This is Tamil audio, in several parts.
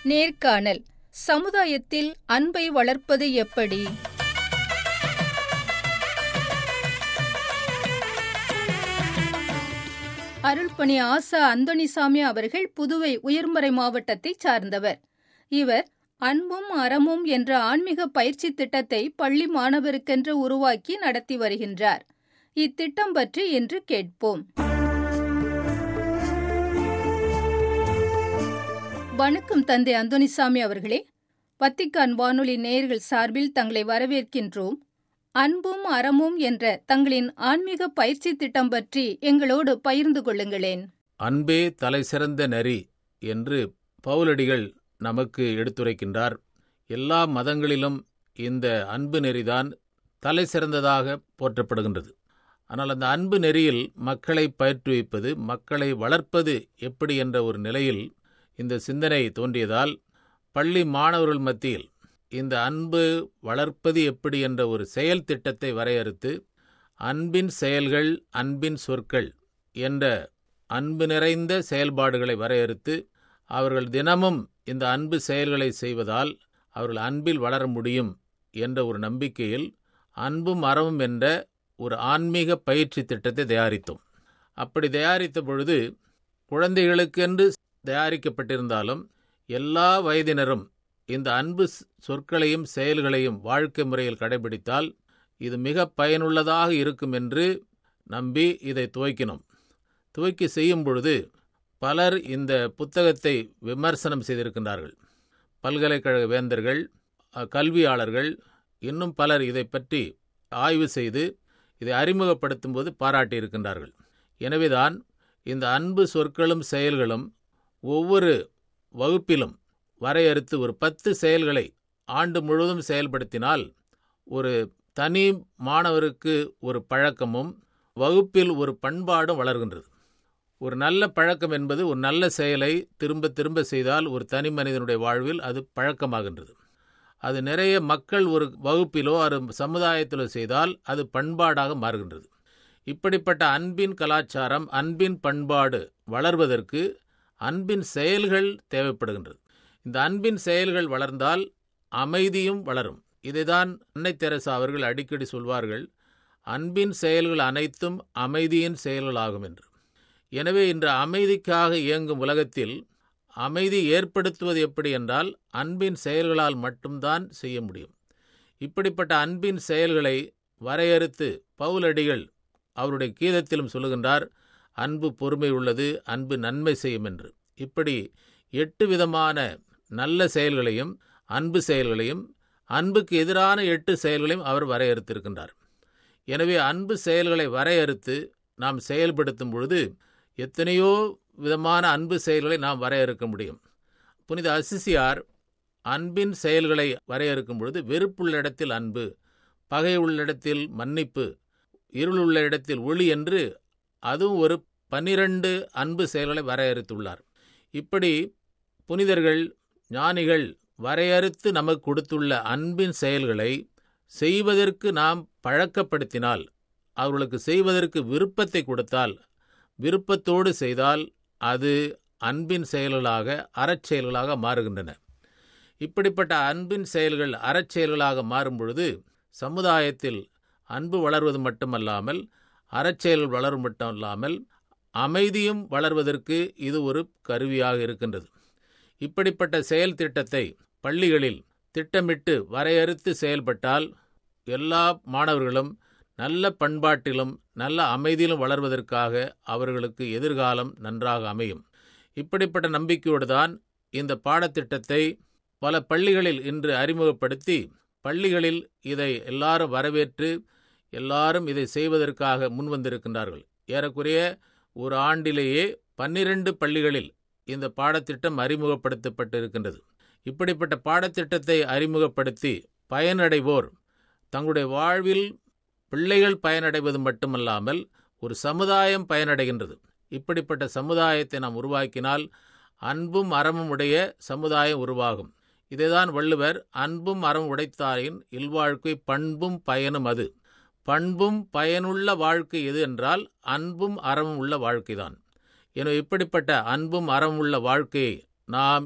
நேர்காணல் சமுதாயத்தில் அன்பை வளர்ப்பது எப்படி அருள்பணி ஆசா அந்தோணிசாமி அவர்கள் புதுவை உயர்மறை மாவட்டத்தைச் சார்ந்தவர் இவர் அன்பும் அறமும் என்ற ஆன்மீக பயிற்சி திட்டத்தை பள்ளி மாணவருக்கென்று உருவாக்கி நடத்தி வருகின்றார் இத்திட்டம் பற்றி இன்று கேட்போம் வணக்கம் தந்தை அந்தோணிசாமி அவர்களே வத்திக்கான் வானொலி நேயர்கள் சார்பில் தங்களை வரவேற்கின்றோம் அன்பும் அறமும் என்ற தங்களின் ஆன்மீக பயிற்சி திட்டம் பற்றி எங்களோடு பகிர்ந்து கொள்ளுங்களேன் அன்பே தலைசிறந்த நெறி என்று பவுலடிகள் நமக்கு எடுத்துரைக்கின்றார் எல்லா மதங்களிலும் இந்த அன்பு நெறிதான் தலை சிறந்ததாக போற்றப்படுகின்றது ஆனால் அந்த அன்பு நெறியில் மக்களை பயிற்றுவிப்பது மக்களை வளர்ப்பது எப்படி என்ற ஒரு நிலையில் இந்த சிந்தனை தோன்றியதால் பள்ளி மாணவர்கள் மத்தியில் இந்த அன்பு வளர்ப்பது எப்படி என்ற ஒரு செயல் திட்டத்தை வரையறுத்து அன்பின் செயல்கள் அன்பின் சொற்கள் என்ற அன்பு நிறைந்த செயல்பாடுகளை வரையறுத்து அவர்கள் தினமும் இந்த அன்பு செயல்களை செய்வதால் அவர்கள் அன்பில் வளர முடியும் என்ற ஒரு நம்பிக்கையில் அன்பும் அறமும் என்ற ஒரு ஆன்மீக பயிற்சி திட்டத்தை தயாரித்தோம் அப்படி தயாரித்த பொழுது குழந்தைகளுக்கென்று தயாரிக்கப்பட்டிருந்தாலும் எல்லா வயதினரும் இந்த அன்பு சொற்களையும் செயல்களையும் வாழ்க்கை முறையில் கடைபிடித்தால் இது மிக பயனுள்ளதாக இருக்கும் என்று நம்பி இதை துவைக்கினோம் துவக்கி செய்யும் பொழுது பலர் இந்த புத்தகத்தை விமர்சனம் செய்திருக்கின்றார்கள் பல்கலைக்கழக வேந்தர்கள் கல்வியாளர்கள் இன்னும் பலர் இதை பற்றி ஆய்வு செய்து இதை அறிமுகப்படுத்தும் போது பாராட்டியிருக்கின்றார்கள் எனவேதான் இந்த அன்பு சொற்களும் செயல்களும் ஒவ்வொரு வகுப்பிலும் வரையறுத்து ஒரு பத்து செயல்களை ஆண்டு முழுவதும் செயல்படுத்தினால் ஒரு தனி மாணவருக்கு ஒரு பழக்கமும் வகுப்பில் ஒரு பண்பாடும் வளர்கின்றது ஒரு நல்ல பழக்கம் என்பது ஒரு நல்ல செயலை திரும்ப திரும்ப செய்தால் ஒரு தனி மனிதனுடைய வாழ்வில் அது பழக்கமாகின்றது அது நிறைய மக்கள் ஒரு வகுப்பிலோ ஒரு சமுதாயத்திலோ செய்தால் அது பண்பாடாக மாறுகின்றது இப்படிப்பட்ட அன்பின் கலாச்சாரம் அன்பின் பண்பாடு வளர்வதற்கு அன்பின் செயல்கள் தேவைப்படுகின்றது இந்த அன்பின் செயல்கள் வளர்ந்தால் அமைதியும் வளரும் இதைதான் அன்னை தெரசா அவர்கள் அடிக்கடி சொல்வார்கள் அன்பின் செயல்கள் அனைத்தும் அமைதியின் செயல்களாகும் என்று எனவே இன்று அமைதிக்காக இயங்கும் உலகத்தில் அமைதி ஏற்படுத்துவது எப்படி என்றால் அன்பின் செயல்களால் மட்டும்தான் செய்ய முடியும் இப்படிப்பட்ட அன்பின் செயல்களை வரையறுத்து பவுலடிகள் அவருடைய கீதத்திலும் சொல்லுகின்றார் அன்பு பொறுமை உள்ளது அன்பு நன்மை செய்யும் என்று இப்படி எட்டு விதமான நல்ல செயல்களையும் அன்பு செயல்களையும் அன்புக்கு எதிரான எட்டு செயல்களையும் அவர் வரையறுத்திருக்கின்றார் எனவே அன்பு செயல்களை வரையறுத்து நாம் செயல்படுத்தும் பொழுது எத்தனையோ விதமான அன்பு செயல்களை நாம் வரையறுக்க முடியும் புனித அசிசியார் அன்பின் செயல்களை வரையறுக்கும் பொழுது வெறுப்புள்ள இடத்தில் அன்பு பகை உள்ள இடத்தில் மன்னிப்பு இருளுள்ள இடத்தில் ஒளி என்று அதுவும் ஒரு பன்னிரண்டு அன்பு செயல்களை வரையறுத்துள்ளார் இப்படி புனிதர்கள் ஞானிகள் வரையறுத்து நமக்கு கொடுத்துள்ள அன்பின் செயல்களை செய்வதற்கு நாம் பழக்கப்படுத்தினால் அவர்களுக்கு செய்வதற்கு விருப்பத்தை கொடுத்தால் விருப்பத்தோடு செய்தால் அது அன்பின் செயல்களாக அறச்செயல்களாக மாறுகின்றன இப்படிப்பட்ட அன்பின் செயல்கள் அறச்செயல்களாக மாறும் பொழுது சமுதாயத்தில் அன்பு வளர்வது மட்டுமல்லாமல் அறச்செயல்கள் வளரும் மட்டுமல்லாமல் அமைதியும் வளர்வதற்கு இது ஒரு கருவியாக இருக்கின்றது இப்படிப்பட்ட செயல் திட்டத்தை பள்ளிகளில் திட்டமிட்டு வரையறுத்து செயல்பட்டால் எல்லா மாணவர்களும் நல்ல பண்பாட்டிலும் நல்ல அமைதியிலும் வளர்வதற்காக அவர்களுக்கு எதிர்காலம் நன்றாக அமையும் இப்படிப்பட்ட நம்பிக்கையோடு தான் இந்த பாடத்திட்டத்தை பல பள்ளிகளில் இன்று அறிமுகப்படுத்தி பள்ளிகளில் இதை எல்லாரும் வரவேற்று எல்லாரும் இதை செய்வதற்காக முன்வந்திருக்கின்றார்கள் ஏறக்குறைய ஒரு ஆண்டிலேயே பன்னிரண்டு பள்ளிகளில் இந்த பாடத்திட்டம் அறிமுகப்படுத்தப்பட்டு இருக்கின்றது இப்படிப்பட்ட பாடத்திட்டத்தை அறிமுகப்படுத்தி பயனடைவோர் தங்களுடைய வாழ்வில் பிள்ளைகள் பயனடைவது மட்டுமல்லாமல் ஒரு சமுதாயம் பயனடைகின்றது இப்படிப்பட்ட சமுதாயத்தை நாம் உருவாக்கினால் அன்பும் அறமும் உடைய சமுதாயம் உருவாகும் இதைதான் வள்ளுவர் அன்பும் அறம் உடைத்தாரின் இல்வாழ்க்கை பண்பும் பயனும் அது பண்பும் பயனுள்ள வாழ்க்கை எது என்றால் அன்பும் அறமும் உள்ள வாழ்க்கைதான் எனவே இப்படிப்பட்ட அன்பும் அறமும் உள்ள வாழ்க்கையை நாம்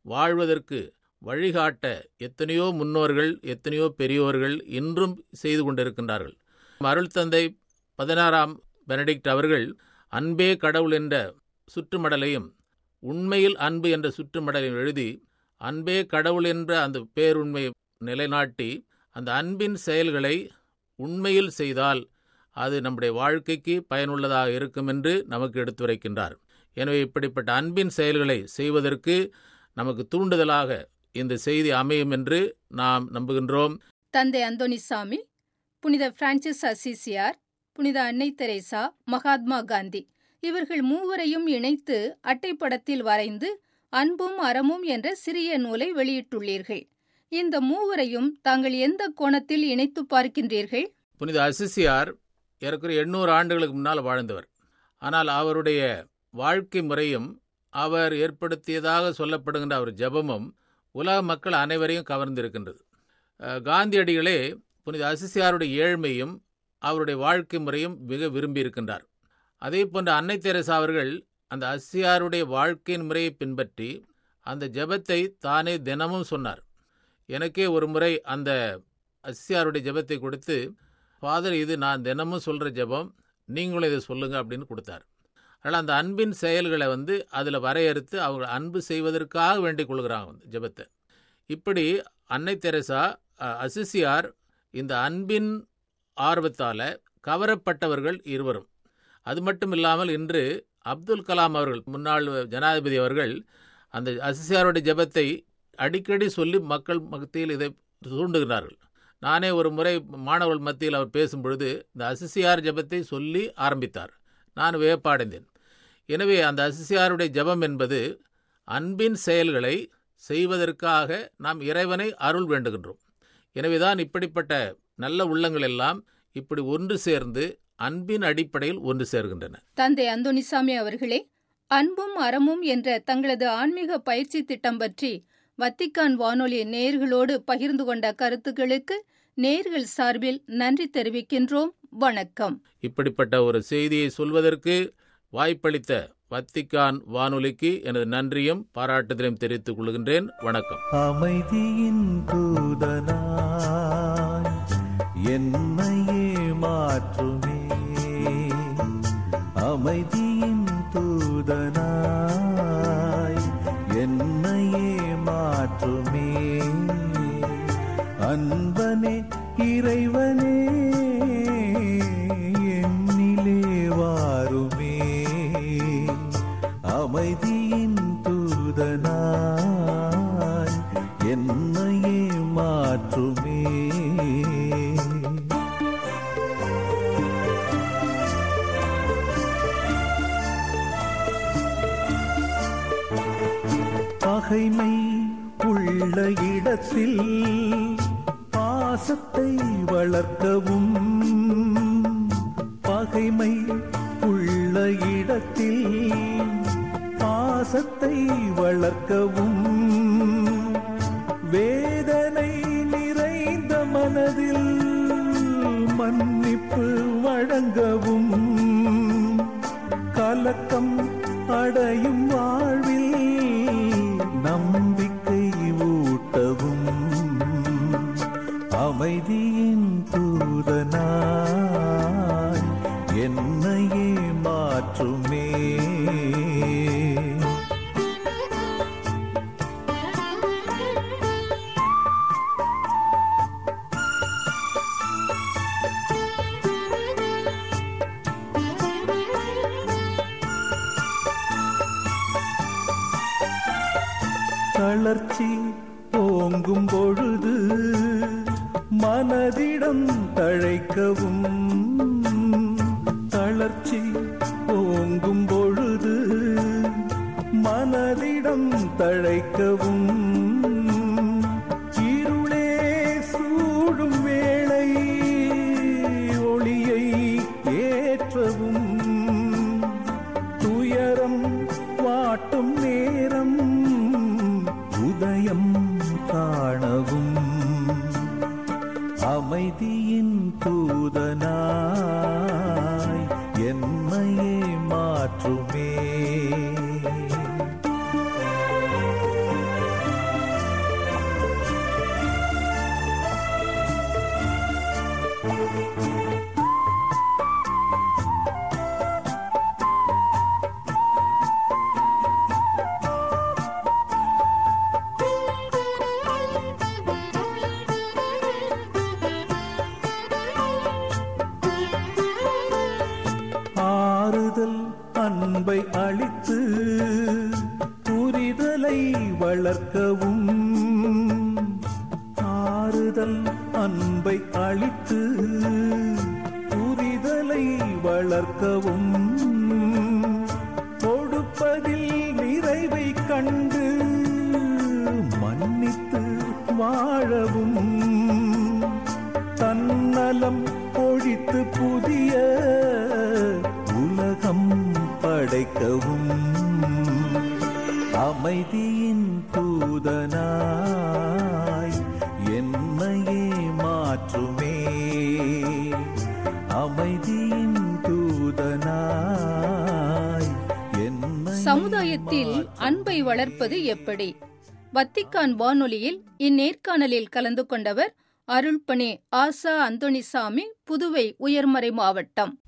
வாழ்வதற்கு வழிகாட்ட எத்தனையோ முன்னோர்கள் எத்தனையோ பெரியோர்கள் இன்றும் செய்து கொண்டிருக்கின்றார்கள் அருள் தந்தை பதினாறாம் பெனடிக்ட் அவர்கள் அன்பே கடவுள் என்ற சுற்றுமடலையும் உண்மையில் அன்பு என்ற சுற்றுமடலையும் எழுதி அன்பே கடவுள் என்ற அந்த பேருண்மை நிலைநாட்டி அந்த அன்பின் செயல்களை உண்மையில் செய்தால் அது நம்முடைய வாழ்க்கைக்கு பயனுள்ளதாக இருக்கும் என்று நமக்கு எடுத்துரைக்கின்றார் எனவே இப்படிப்பட்ட அன்பின் செயல்களை செய்வதற்கு நமக்கு தூண்டுதலாக இந்த செய்தி அமையும் என்று நாம் நம்புகின்றோம் தந்தை அந்தோனிசாமி புனித பிரான்சிஸ் அசிசியார் புனித அன்னை தெரேசா மகாத்மா காந்தி இவர்கள் மூவரையும் இணைத்து அட்டைப்படத்தில் வரைந்து அன்பும் அறமும் என்ற சிறிய நூலை வெளியிட்டுள்ளீர்கள் இந்த மூவரையும் தாங்கள் எந்த கோணத்தில் இணைத்து பார்க்கின்றீர்கள் புனித அசிசியார் ஏறக்குறைய எண்ணூறு ஆண்டுகளுக்கு முன்னால் வாழ்ந்தவர் ஆனால் அவருடைய வாழ்க்கை முறையும் அவர் ஏற்படுத்தியதாக சொல்லப்படுகின்ற அவர் ஜபமும் உலக மக்கள் அனைவரையும் கவர்ந்திருக்கின்றது காந்தியடிகளே புனித அசிசியாருடைய ஏழ்மையும் அவருடைய வாழ்க்கை முறையும் மிக விரும்பியிருக்கின்றார் அதே போன்ற அன்னை தெரசா அவர்கள் அந்த அசியாருடைய வாழ்க்கையின் முறையை பின்பற்றி அந்த ஜபத்தை தானே தினமும் சொன்னார் எனக்கே ஒரு முறை அந்த அசியாருடைய ஜபத்தை கொடுத்து ஃபாதர் இது நான் தினமும் சொல்கிற ஜபம் நீங்களும் இதை சொல்லுங்க அப்படின்னு கொடுத்தார் அதனால் அந்த அன்பின் செயல்களை வந்து அதில் வரையறுத்து அவங்க அன்பு செய்வதற்காக வேண்டிக் கொள்கிறாங்க வந்து ஜபத்தை இப்படி அன்னை தெரசா அசிசியார் இந்த அன்பின் ஆர்வத்தால் கவரப்பட்டவர்கள் இருவரும் அது மட்டும் இல்லாமல் இன்று அப்துல் கலாம் அவர்கள் முன்னாள் ஜனாதிபதி அவர்கள் அந்த அசிசியாருடைய ஜபத்தை அடிக்கடி சொல்லி மக்கள் மத்தியில் இதை தூண்டுகிறார்கள் நானே ஒரு முறை மாணவர்கள் மத்தியில் அவர் பேசும் பொழுது இந்த அசிசியார் ஜபத்தை சொல்லி ஆரம்பித்தார் நான் வியப்பாடைந்தேன் எனவே அந்த அசிசியாருடைய ஜபம் என்பது அன்பின் செயல்களை செய்வதற்காக நாம் இறைவனை அருள் வேண்டுகின்றோம் எனவேதான் இப்படிப்பட்ட நல்ல உள்ளங்கள் எல்லாம் இப்படி ஒன்று சேர்ந்து அன்பின் அடிப்படையில் ஒன்று சேர்கின்றன தந்தை அந்தோனிசாமி அவர்களே அன்பும் அறமும் என்ற தங்களது ஆன்மீக பயிற்சி திட்டம் பற்றி வத்திக்கான் வானொலி நேயர்களோடு பகிர்ந்து கொண்ட கருத்துக்களுக்கு நேர்கள் சார்பில் நன்றி தெரிவிக்கின்றோம் வணக்கம் இப்படிப்பட்ட ஒரு செய்தியை சொல்வதற்கு வாய்ப்பளித்த வத்திக்கான் வானொலிக்கு எனது நன்றியும் பாராட்டுதலையும் தெரிவித்துக் கொள்கின்றேன் வணக்கம் அமைதியின் தூதனாய் என்னையே மாற்றுமே அமைதியின் தூதனாய் என்னையே மாற்றுமே அன்பனே இறைவனே என்னிலே வாருமே அமைதியின் தூதனாய் என்னையே மாற்றுமே பகைமை உள்ள இடத்தில் பாசத்தை வளர்க்கவும் பகைமை உள்ள இடத்தில் பாசத்தை வளர்க்கவும் வேதனை நிறைந்த மனதில் மன்னிப்பு வழங்கவும் கலக்கம் அடையும் வாழ்வில் நம்பிக்கை ஊட்டவும் அமைதியின் தூதனாய் என்னையே மாற்றுமே தளர்ச்சி ஓங்கும் பொழுது மனதிடம் தழைக்கவும் தளர்ச்சி ஓங்கும் பொழுது மனதிடம் தழைக்கவும் இருளே சூடும் வேளை ஒளியை ஏற்றவும் துயரம் வாட்டும் நேரம் உதயம் காணவும் அமைதியின் தூதனாய் என்னையே மாற்றுமே ஆறுதல் அன்பை அளித்து புரிதலை வளர்க்கவும் ஆறுதல் அன்பை அளித்து புரிதலை வளர்க்கவும் கொடுப்பதில் நிறைவை கண்டு மன்னித்து வாழவும் தன்னலம் ஒழித்து புதிய உலகம் படைக்கவும் அமைதியின் தூதனாய் என்னையே மாற்றுமே அமைதியின் தூதனாய் என்னை சமுதாயத்தில் அன்பை வளர்ப்பது எப்படி வத்திக்கான் வானொலியில் இந்நேர்காணலில் கலந்து கொண்டவர் அருள்பணி ஆசா அந்தோணிசாமி புதுவை உயர்மறை மாவட்டம்